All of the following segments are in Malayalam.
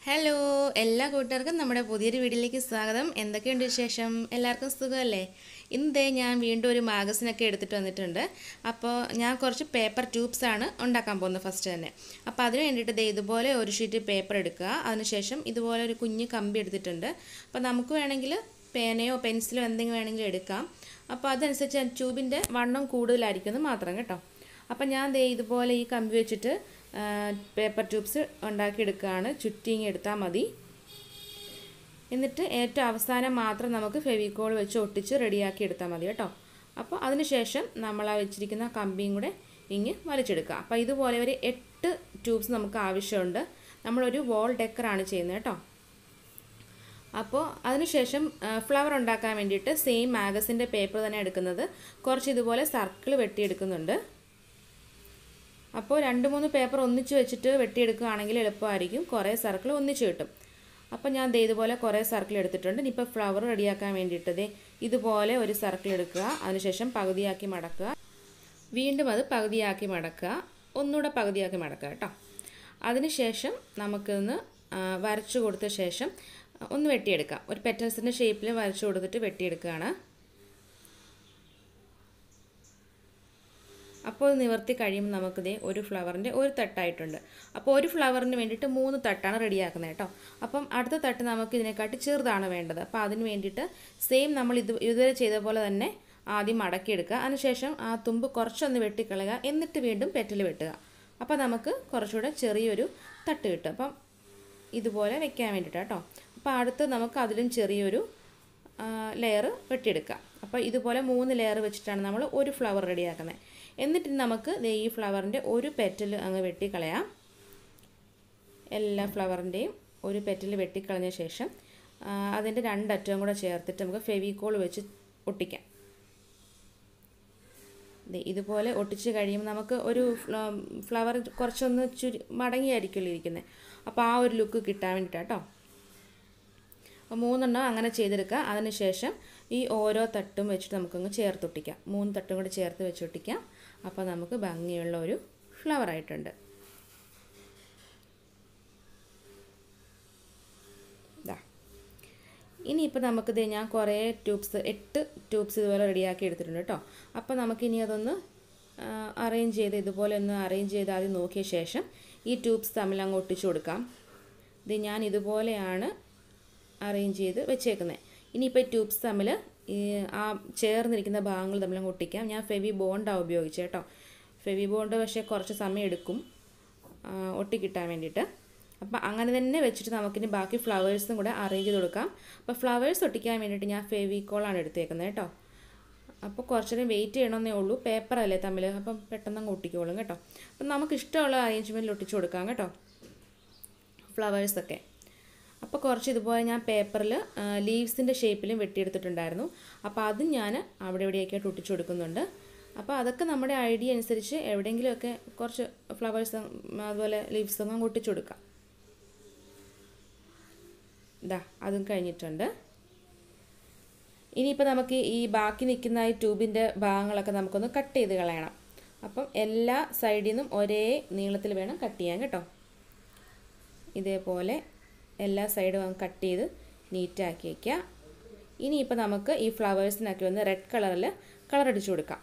ഹലോ എല്ലാ കൂട്ടുകാർക്കും നമ്മുടെ പുതിയൊരു വീഡിയോയിലേക്ക് സ്വാഗതം എന്തൊക്കെയുണ്ട് വിശേഷം എല്ലാവർക്കും സുഖമല്ലേ ഇന്ന് ദേ ഞാൻ വീണ്ടും ഒരു മാഗസിനൊക്കെ എടുത്തിട്ട് വന്നിട്ടുണ്ട് അപ്പോൾ ഞാൻ കുറച്ച് പേപ്പർ ട്യൂബ്സ് ആണ് ഉണ്ടാക്കാൻ പോകുന്നത് ഫസ്റ്റ് തന്നെ അപ്പോൾ അതിന് വേണ്ടിയിട്ട് ദേ ഇതുപോലെ ഒരു ഷീറ്റ് പേപ്പർ എടുക്കുക അതിനുശേഷം ഇതുപോലെ ഒരു കുഞ്ഞ് കമ്പി എടുത്തിട്ടുണ്ട് അപ്പോൾ നമുക്ക് വേണമെങ്കിൽ പേനയോ പെൻസിലോ എന്തെങ്കിലും വേണമെങ്കിലും എടുക്കാം അപ്പോൾ അതനുസരിച്ച് ട്യൂബിൻ്റെ വണ്ണം കൂടുതലായിരിക്കും മാത്രം കേട്ടോ അപ്പം ഞാൻ ദേ ഇതുപോലെ ഈ കമ്പി വെച്ചിട്ട് പേപ്പർ ട്യൂബ്സ് ഉണ്ടാക്കിയെടുക്കുകയാണ് ചുറ്റിങ് എടുത്താൽ മതി എന്നിട്ട് ഏറ്റവും അവസാനം മാത്രം നമുക്ക് ഫെവിക്കോൾ വെച്ച് ഒട്ടിച്ച് റെഡിയാക്കി എടുത്താൽ മതി കേട്ടോ അപ്പോൾ അതിനുശേഷം നമ്മൾ ആ വെച്ചിരിക്കുന്ന കമ്പിയും കൂടെ ഇങ്ങ് വലിച്ചെടുക്കുക അപ്പോൾ ഇതുപോലെ ഒരു എട്ട് ട്യൂബ്സ് നമുക്ക് ആവശ്യമുണ്ട് നമ്മളൊരു വോൾ ഡെക്കറാണ് ചെയ്യുന്നത് കേട്ടോ അപ്പോൾ അതിനുശേഷം ഫ്ലവർ ഉണ്ടാക്കാൻ വേണ്ടിയിട്ട് സെയിം മാഗസിൻ്റെ പേപ്പർ തന്നെ എടുക്കുന്നത് കുറച്ച് ഇതുപോലെ സർക്കിൾ വെട്ടിയെടുക്കുന്നുണ്ട് അപ്പോൾ രണ്ട് മൂന്ന് പേപ്പർ ഒന്നിച്ച് വെച്ചിട്ട് വെട്ടിയെടുക്കുകയാണെങ്കിൽ എളുപ്പമായിരിക്കും കുറേ സർക്കിൾ ഒന്നിച്ച് കിട്ടും അപ്പോൾ ഞാൻ ദേ ഇതുപോലെ കുറേ സർക്കിൾ എടുത്തിട്ടുണ്ട് ഇനിയിപ്പോൾ ഫ്ലവർ റെഡിയാക്കാൻ വേണ്ടിയിട്ട് ദേ ഇതുപോലെ ഒരു സർക്കിൾ എടുക്കുക അതിനുശേഷം പകുതിയാക്കി മടക്കുക വീണ്ടും അത് പകുതിയാക്കി മടക്കുക ഒന്നുകൂടെ പകുതിയാക്കി മടക്കുക കേട്ടോ അതിനുശേഷം നമുക്കൊന്ന് വരച്ചു കൊടുത്ത ശേഷം ഒന്ന് വെട്ടിയെടുക്കാം ഒരു പെറ്റൽസിൻ്റെ ഷേപ്പിൽ വരച്ചു കൊടുത്തിട്ട് വെട്ടിയെടുക്കുകയാണ് അപ്പോൾ നിവർത്തി കഴിയുമ്പോൾ നമുക്കിതേ ഒരു ഫ്ലവറിൻ്റെ ഒരു തട്ടായിട്ടുണ്ട് അപ്പോൾ ഒരു ഫ്ലവറിന് വേണ്ടിയിട്ട് മൂന്ന് തട്ടാണ് റെഡിയാക്കുന്നത് കേട്ടോ അപ്പം അടുത്ത തട്ട് നമുക്ക് ഇതിനെക്കാട്ടി ചെറുതാണ് വേണ്ടത് അപ്പോൾ അതിന് വേണ്ടിയിട്ട് സെയിം നമ്മൾ ഇത് ഇതുവരെ ചെയ്ത പോലെ തന്നെ ആദ്യം മടക്കിയെടുക്കുക അതിനുശേഷം ആ തുമ്പ് കുറച്ചൊന്ന് വെട്ടിക്കളയുക എന്നിട്ട് വീണ്ടും പെറ്റൽ വെട്ടുക അപ്പോൾ നമുക്ക് കുറച്ചുകൂടെ ചെറിയൊരു തട്ട് കിട്ടും അപ്പം ഇതുപോലെ വെക്കാൻ വേണ്ടിയിട്ട് കേട്ടോ അപ്പോൾ അടുത്ത് നമുക്ക് അതിലും ചെറിയൊരു ലെയർ വെട്ടിയെടുക്കുക അപ്പോൾ ഇതുപോലെ മൂന്ന് ലെയർ വെച്ചിട്ടാണ് നമ്മൾ ഒരു ഫ്ലവർ റെഡിയാക്കുന്നത് എന്നിട്ട് നമുക്ക് ഈ ഫ്ലവറിൻ്റെ ഒരു പെറ്റൽ അങ്ങ് വെട്ടിക്കളയാം എല്ലാ ഫ്ലവറിൻ്റെയും ഒരു പെറ്റൽ വെട്ടിക്കളഞ്ഞ ശേഷം അതിൻ്റെ രണ്ടറ്റവും കൂടെ ചേർത്തിട്ട് നമുക്ക് ഫെവിക്കോൾ വെച്ച് ഒട്ടിക്കാം ഇതുപോലെ ഒട്ടിച്ച് കഴിയുമ്പോൾ നമുക്ക് ഒരു ഫ്ലവർ കുറച്ചൊന്ന് ചുരി മടങ്ങിയായിരിക്കുമല്ലോ ഇരിക്കുന്നത് അപ്പോൾ ആ ഒരു ലുക്ക് കിട്ടാൻ വേണ്ടിയിട്ടാട്ടോ അപ്പോൾ മൂന്നെണ്ണം അങ്ങനെ ചെയ്തെടുക്കുക അതിനുശേഷം ഈ ഓരോ തട്ടും വെച്ചിട്ട് നമുക്കങ്ങ് ചേർത്തൊട്ടിക്കാം മൂന്ന് തട്ടും കൂടി ചേർത്ത് വെച്ചൊട്ടിക്കാം അപ്പോൾ നമുക്ക് ഭംഗിയുള്ള ഒരു ഫ്ലവർ ആയിട്ടുണ്ട് ഇതാ ഇനിയിപ്പോൾ നമുക്കിത് ഞാൻ കുറേ ട്യൂബ്സ് എട്ട് ട്യൂബ്സ് ഇതുപോലെ റെഡിയാക്കി എടുത്തിട്ടുണ്ട് കേട്ടോ അപ്പോൾ നമുക്കിനി അതൊന്ന് അറേഞ്ച് ചെയ്ത് ഇതുപോലെ ഒന്ന് അറേഞ്ച് ചെയ്ത് ആദ്യം നോക്കിയ ശേഷം ഈ ട്യൂബ്സ് തമ്മിൽ അങ്ങ് ഒട്ടിച്ചു കൊടുക്കാം ഇത് ഞാൻ ഇതുപോലെയാണ് അറേഞ്ച് ചെയ്ത് വെച്ചേക്കുന്നത് ഇനിയിപ്പോൾ ട്യൂബ്സ് തമ്മിൽ ഈ ആ ചേർന്നിരിക്കുന്ന ഭാഗങ്ങൾ തമ്മിൽ അങ്ങ് ഒട്ടിക്കാം ഞാൻ ഫെവി ബോണ്ടാണ് ഉപയോഗിച്ചത് കേട്ടോ ഫെവി ബോണ്ട് പക്ഷേ കുറച്ച് സമയം എടുക്കും ഒട്ടിക്കിട്ടാൻ വേണ്ടിയിട്ട് അപ്പം അങ്ങനെ തന്നെ വെച്ചിട്ട് നമുക്കിനി ബാക്കി ഫ്ലവേഴ്സും കൂടെ അറേഞ്ച് ചെയ്ത് കൊടുക്കാം അപ്പോൾ ഫ്ലവേഴ്സ് ഒട്ടിക്കാൻ വേണ്ടിയിട്ട് ഞാൻ ഫെവിക്കോളാണ് എടുത്തേക്കുന്നത് കേട്ടോ അപ്പോൾ കുറച്ച് നേരം വെയിറ്റ് ചെയ്യണമെന്നേ ഉള്ളൂ പേപ്പറല്ലേ തമ്മിൽ അപ്പം പെട്ടെന്ന് അങ്ങ് ഒട്ടിക്കോളും കേട്ടോ അപ്പം നമുക്ക് ഇഷ്ടമുള്ള അറേഞ്ച്മെൻറ്റിൽ ഒട്ടിച്ച് കൊടുക്കാം കേട്ടോ ഫ്ലവേഴ്സൊക്കെ അപ്പോൾ കുറച്ച് ഇതുപോലെ ഞാൻ പേപ്പറിൽ ലീവ്സിൻ്റെ ഷേപ്പിലും വെട്ടിയെടുത്തിട്ടുണ്ടായിരുന്നു അപ്പോൾ അതും ഞാൻ അവിടെ എവിടെയൊക്കെയായിട്ട് ഒട്ടിച്ചു കൊടുക്കുന്നുണ്ട് അപ്പോൾ അതൊക്കെ നമ്മുടെ ഐഡിയ അനുസരിച്ച് എവിടെയെങ്കിലുമൊക്കെ കുറച്ച് ഫ്ലവേഴ്സ് അതുപോലെ ലീവ്സ് അങ്ങ് ഒട്ടിച്ചു കൊടുക്കാം ഇതാ അതും കഴിഞ്ഞിട്ടുണ്ട് ഇനിയിപ്പോൾ നമുക്ക് ഈ ബാക്കി നിൽക്കുന്ന ഈ ട്യൂബിൻ്റെ ഭാഗങ്ങളൊക്കെ നമുക്കൊന്ന് കട്ട് ചെയ്ത് കളയണം അപ്പം എല്ലാ സൈഡിൽ നിന്നും ഒരേ നീളത്തിൽ വേണം കട്ട് ചെയ്യാൻ കേട്ടോ ഇതേപോലെ എല്ലാ സൈഡും കട്ട് ചെയ്ത് നീറ്റാക്കി വയ്ക്കുക ഇനിയിപ്പോൾ നമുക്ക് ഈ ഫ്ലവേഴ്സിനൊക്കെ ഒന്ന് റെഡ് കളറിൽ കളർ അടിച്ചു കൊടുക്കാം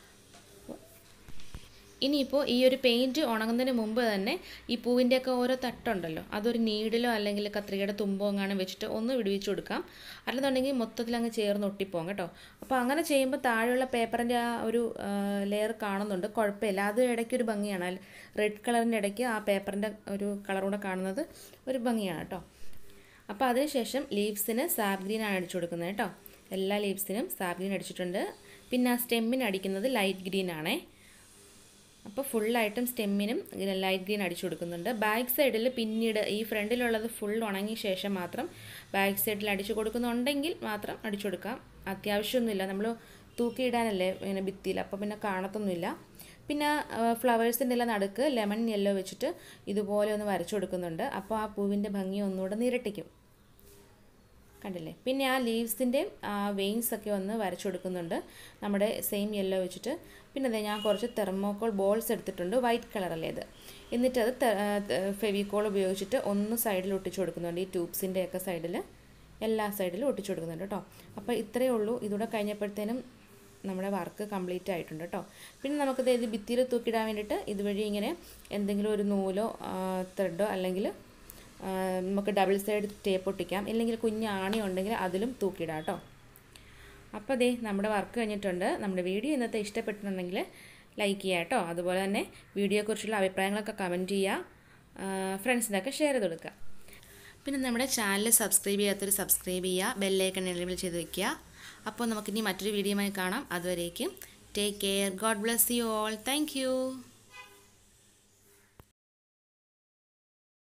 ഇനിയിപ്പോൾ ഈ ഒരു പെയിൻറ്റ് ഉണങ്ങുന്നതിന് മുമ്പ് തന്നെ ഈ പൂവിൻ്റെയൊക്കെ ഓരോ തട്ടുണ്ടല്ലോ അതൊരു നീഡിലോ അല്ലെങ്കിൽ കത്രികയുടെ തുമ്പോ എങ്ങാനും വെച്ചിട്ട് ഒന്ന് വിടുവിച്ച് കൊടുക്കാം അല്ലെന്നുണ്ടെങ്കിൽ മൊത്തത്തിൽ അങ്ങ് ചേർന്ന് ഒട്ടിപ്പോകും കേട്ടോ അപ്പോൾ അങ്ങനെ ചെയ്യുമ്പോൾ താഴെയുള്ള പേപ്പറിൻ്റെ ആ ഒരു ലെയർ കാണുന്നുണ്ട് കുഴപ്പമില്ല അത് ഇടയ്ക്ക് ഒരു ഭംഗിയാണ് റെഡ് കളറിൻ്റെ ഇടയ്ക്ക് ആ പേപ്പറിൻ്റെ ഒരു കളർ കൂടെ കാണുന്നത് ഒരു ഭംഗിയാണ് കേട്ടോ അപ്പോൾ അതിനുശേഷം ലീവ്സിന് സാബ് ഗ്രീനാണ് അടിച്ചു കൊടുക്കുന്നത് കേട്ടോ എല്ലാ ലീവ്സിനും സാബ് ഗ്രീൻ അടിച്ചിട്ടുണ്ട് പിന്നെ ആ സ്റ്റെമ്മിന് അടിക്കുന്നത് ലൈറ്റ് ഗ്രീൻ ആണേ അപ്പോൾ ഫുള്ളായിട്ടും സ്റ്റെമ്മിനും ലൈറ്റ് ഗ്രീൻ അടിച്ചു കൊടുക്കുന്നുണ്ട് ബാക്ക് സൈഡിൽ പിന്നീട് ഈ ഫ്രണ്ടിലുള്ളത് ഫുൾ ഉണങ്ങിയ ശേഷം മാത്രം ബാക്ക് സൈഡിൽ അടിച്ചു കൊടുക്കുന്നുണ്ടെങ്കിൽ മാത്രം അടിച്ചു കൊടുക്കാം അത്യാവശ്യമൊന്നുമില്ല നമ്മൾ തൂക്കിയിടാനല്ലേ ഇങ്ങനെ ഭിത്തിയിൽ അപ്പോൾ പിന്നെ കാണത്തൊന്നുമില്ല പിന്നെ ഫ്ലവേഴ്സിൻ്റെ എല്ലാം നടുക്ക് ലെമൺ യെല്ലോ വെച്ചിട്ട് ഇതുപോലെ ഒന്ന് വരച്ചു കൊടുക്കുന്നുണ്ട് അപ്പോൾ ആ പൂവിൻ്റെ ഭംഗി ഒന്നുകൂടെ നിരട്ടിക്കും കണ്ടില്ലേ പിന്നെ ആ ലീവ്സിൻ്റെ വെയിൻസ് ഒക്കെ ഒന്ന് വരച്ചു കൊടുക്കുന്നുണ്ട് നമ്മുടെ സെയിം യെല്ലോ വെച്ചിട്ട് പിന്നെ അതെ ഞാൻ കുറച്ച് തെർമോക്കോൾ ബോൾസ് എടുത്തിട്ടുണ്ട് വൈറ്റ് കളറല്ലേ ഇത് എന്നിട്ട് അത് ഫെവിക്കോൾ ഉപയോഗിച്ചിട്ട് ഒന്ന് സൈഡിൽ ഒട്ടിച്ചു കൊടുക്കുന്നുണ്ട് ഈ ട്യൂബ്സിൻ്റെ ഒക്കെ സൈഡിൽ എല്ലാ സൈഡിലും ഒട്ടിച്ചു കൊടുക്കുന്നുണ്ട് കേട്ടോ അപ്പോൾ ഇത്രയേ ഉള്ളൂ ഇതൂടെ കഴിഞ്ഞപ്പോഴത്തേനും നമ്മുടെ വർക്ക് കംപ്ലീറ്റ് ആയിട്ടുണ്ട് കേട്ടോ പിന്നെ നമുക്കിത് ഇത് ഭിത്തിയിൽ തൂക്കിയിടാൻ വേണ്ടിയിട്ട് ഇതുവഴി ഇങ്ങനെ എന്തെങ്കിലും ഒരു നൂലോ ത്രെഡോ അല്ലെങ്കിൽ നമുക്ക് ഡബിൾ സൈഡ് ടേപ്പ് ഒട്ടിക്കാം ഇല്ലെങ്കിൽ കുഞ്ഞ് ആണി ഉണ്ടെങ്കിൽ അതിലും തൂക്കിയിടാം കേട്ടോ അപ്പോൾ ദേ നമ്മുടെ വർക്ക് കഴിഞ്ഞിട്ടുണ്ട് നമ്മുടെ വീഡിയോ ഇന്നത്തെ ഇഷ്ടപ്പെട്ടിട്ടുണ്ടെങ്കിൽ ലൈക്ക് ചെയ്യുക കേട്ടോ അതുപോലെ തന്നെ വീഡിയോയെക്കുറിച്ചുള്ള അഭിപ്രായങ്ങളൊക്കെ കമൻറ്റ് ചെയ്യുക ഫ്രണ്ട്സിനൊക്കെ ഷെയർ ചെയ്ത് കൊടുക്കുക പിന്നെ നമ്മുടെ ചാനൽ സബ്സ്ക്രൈബ് ചെയ്യാത്തൊരു സബ്സ്ക്രൈബ് ചെയ്യുക ബെല്ലൈക്കൺ എനേബിൾ ചെയ്ത് വെക്കുക അപ്പോൾ നമുക്കിനി മറ്റൊരു വീഡിയോയുമായി കാണാം അതുവരേക്കും take care God bless you all thank